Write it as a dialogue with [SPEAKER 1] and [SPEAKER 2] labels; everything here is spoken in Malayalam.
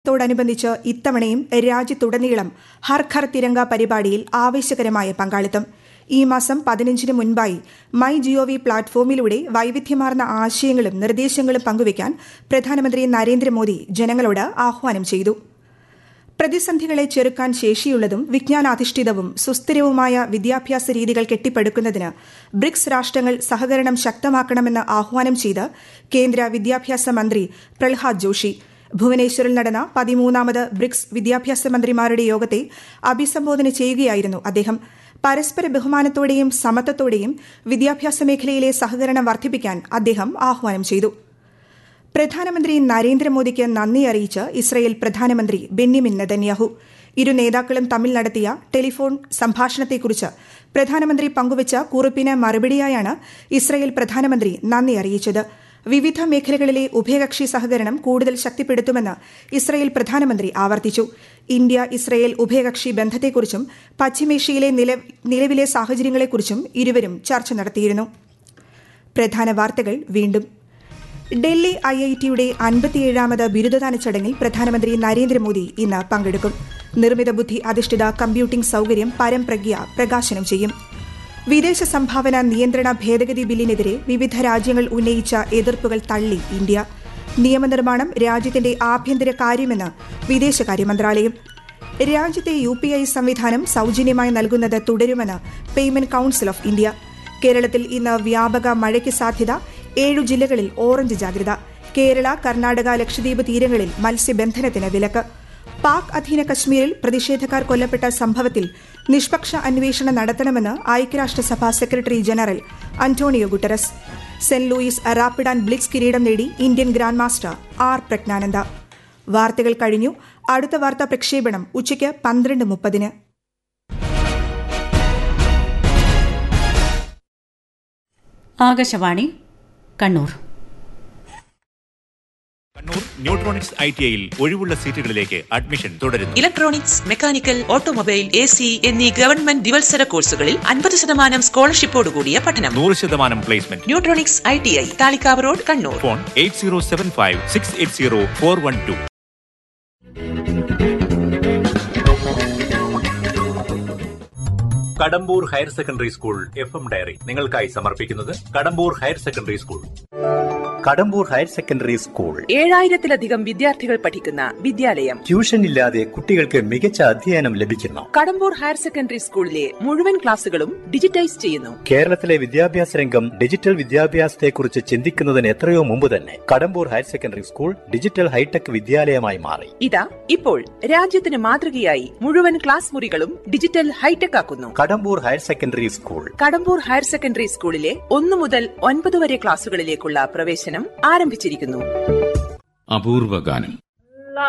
[SPEAKER 1] ത്തോടനുബന്ധിച്ച് ഇത്തവണയും രാജ്യത്തുടനീളം ഹർ ഘർ തിരങ്ക പരിപാടിയിൽ ആവേശകരമായ പങ്കാളിത്തം ഈ മാസം പതിനഞ്ചിന് മുൻപായി മൈ ജിഒവി പ്ലാറ്റ്ഫോമിലൂടെ വൈവിധ്യമാർന്ന ആശയങ്ങളും നിർദ്ദേശങ്ങളും പങ്കുവയ്ക്കാൻ പ്രധാനമന്ത്രി നരേന്ദ്രമോദി ജനങ്ങളോട് ആഹ്വാനം ചെയ്തു പ്രതിസന്ധികളെ ചെറുക്കാൻ ശേഷിയുള്ളതും വിജ്ഞാനാധിഷ്ഠിതവും സുസ്ഥിരവുമായ വിദ്യാഭ്യാസ രീതികൾ കെട്ടിപ്പടുക്കുന്നതിന് ബ്രിക്സ് രാഷ്ട്രങ്ങൾ സഹകരണം ശക്തമാക്കണമെന്ന് ആഹ്വാനം ചെയ്ത് കേന്ദ്ര വിദ്യാഭ്യാസ മന്ത്രി പ്രഹ്ലാദ് ജോഷി ഭുവനേശ്വറിൽ നടന്ന പതിമൂന്നാമത് ബ്രിക്സ് വിദ്യാഭ്യാസ മന്ത്രിമാരുടെ യോഗത്തെ അഭിസംബോധന ചെയ്യുകയായിരുന്നു അദ്ദേഹം പരസ്പര ബഹുമാനത്തോടെയും സമത്വത്തോടെയും വിദ്യാഭ്യാസ മേഖലയിലെ സഹകരണം വർദ്ധിപ്പിക്കാൻ അദ്ദേഹം ആഹ്വാനം ചെയ്തു പ്രധാനമന്ത്രി നരേന്ദ്രമോദിക്ക് നന്ദി അറിയിച്ച് ഇസ്രയേൽ പ്രധാനമന്ത്രി ബെന്യമിൻ നെതന്യാഹു ഇരു നേതാക്കളും തമ്മിൽ നടത്തിയ ടെലിഫോൺ സംഭാഷണത്തെക്കുറിച്ച് പ്രധാനമന്ത്രി പങ്കുവച്ച കുറിപ്പിന് മറുപടിയായാണ് ഇസ്രയേൽ പ്രധാനമന്ത്രി നന്ദി അറിയിച്ചത് വിവിധ മേഖലകളിലെ ഉഭയകക്ഷി സഹകരണം കൂടുതൽ ശക്തിപ്പെടുത്തുമെന്ന് ഇസ്രയേൽ പ്രധാനമന്ത്രി ആവർത്തിച്ചു ഇന്ത്യ ഇസ്രയേൽ ഉഭയകക്ഷി ബന്ധത്തെക്കുറിച്ചും പശ്ചിമേഷ്യയിലെ നിലവിലെ സാഹചര്യങ്ങളെക്കുറിച്ചും ഇരുവരും ചർച്ച നടത്തിയിരുന്നു പ്രധാന വാർത്തകൾ വീണ്ടും ഡൽഹി ഐ ഐ ടിയുടെ അൻപത്തിയേഴാമത് ബിരുദദാന ചടങ്ങിൽ പ്രധാനമന്ത്രി നരേന്ദ്രമോദി ഇന്ന് പങ്കെടുക്കും നിർമ്മിത ബുദ്ധി അധിഷ്ഠിത കമ്പ്യൂട്ടിംഗ് സൌകര്യം പരംപ്രജ്ഞ പ്രകാശനം ചെയ്യും വിദേശ സംഭാവന നിയന്ത്രണ ഭേദഗതി ബില്ലിനെതിരെ വിവിധ രാജ്യങ്ങൾ ഉന്നയിച്ച എതിർപ്പുകൾ തള്ളി ഇന്ത്യ നിയമനിർമ്മാണം രാജ്യത്തിന്റെ ആഭ്യന്തര കാര്യമെന്ന് വിദേശകാര്യ മന്ത്രാലയം രാജ്യത്തെ യു പി ഐ സംവിധാനം സൌജന്യമായി നൽകുന്നത് തുടരുമെന്ന് പേയ്മെന്റ് കൌൺസിൽ ഓഫ് ഇന്ത്യ കേരളത്തിൽ ഇന്ന് വ്യാപക മഴയ്ക്ക് സാധ്യത ഏഴു ജില്ലകളിൽ ഓറഞ്ച് ജാഗ്രത കേരള കർണാടക ലക്ഷദ്വീപ് തീരങ്ങളിൽ മത്സ്യബന്ധനത്തിന് വിലക്ക് പാക് അധീന കശ്മീരിൽ പ്രതിഷേധക്കാർ കൊല്ലപ്പെട്ട സംഭവത്തിൽ നിഷ്പക്ഷ അന്വേഷണം നടത്തണമെന്ന് ഐക്യരാഷ്ട്രസഭ secretary general Antonio Guterres Saint Louis rapid and blitz കിരീടം നേടി Indian grand master R Praggnanandhaa വാർത്തകൾ കഴിഞ്ഞു അടുത്ത വാർത്താ പ്രക്ഷേപണം ഉച്ചയ്ക്ക് പന്ത്രണ്ട് മുപ്പതിന്
[SPEAKER 2] Akashvani Kannur
[SPEAKER 3] Kannur Neutronics I T ഐയിൽ ഒഴിവുള്ള സീറ്റുകളിലേക്ക് അഡ്മിഷൻ തുടരുന്നു
[SPEAKER 4] electronics mechanical automobile A C എന്നീ ഗവൺമെന്റ് ദിവത്സര കോഴ്സുകളിൽ അൻപത് ശതമാനം സ്കോളർഷിപ്പോടുകൂടിയ പഠനം
[SPEAKER 3] നൂറ് ശതമാനം placement
[SPEAKER 4] Neutronics I T I Thalikkavu road Kannur
[SPEAKER 3] phone eight zero seven five six eight zero four one two Kadambur higher secondary school FM എം ഡയറി നിങ്ങൾക്കായി സമർപ്പിക്കുന്നത് Kadambur higher secondary school
[SPEAKER 5] Kadambur higher secondary school
[SPEAKER 4] ഏഴായിരത്തിലധികം വിദ്യാർത്ഥികൾ പഠിക്കുന്ന വിദ്യാലയം
[SPEAKER 5] ട്യൂഷൻ ഇല്ലാതെ കുട്ടികൾക്ക് മികച്ച അധ്യയനം ലഭിക്കുന്നു
[SPEAKER 4] കടമ്പൂർ ഹയർ സെക്കൻഡറി സ്കൂളിലെ മുഴുവൻ ക്ലാസുകളും ഡിജിറ്റൈസ് ചെയ്യുന്നു
[SPEAKER 5] കേരളത്തിലെ വിദ്യാഭ്യാസ രംഗം ഡിജിറ്റൽ വിദ്യാഭ്യാസത്തെക്കുറിച്ച് ചിന്തിക്കുന്നതിന് എത്രയോ മുമ്പ് തന്നെ Kadambur higher secondary school digital high tech വിദ്യാലയമായി മാറി
[SPEAKER 4] ഇതാ ഇപ്പോൾ രാജ്യത്തിന് മാതൃകയായി മുഴുവൻ ക്ലാസ് മുറികളും ഡിജിറ്റൽ ഹൈടെക് ആക്കുന്നു
[SPEAKER 5] Kadambur higher secondary school
[SPEAKER 4] Kadambur higher secondary സ്കൂളിലെ ഒന്നു മുതൽ ഒൻപത് വരെ ക്ലാസുകളിലേക്കുള്ള പ്രവേശനം ആരംഭിച്ചിരിക്കുന്നു
[SPEAKER 6] അപൂർവ ഗാനം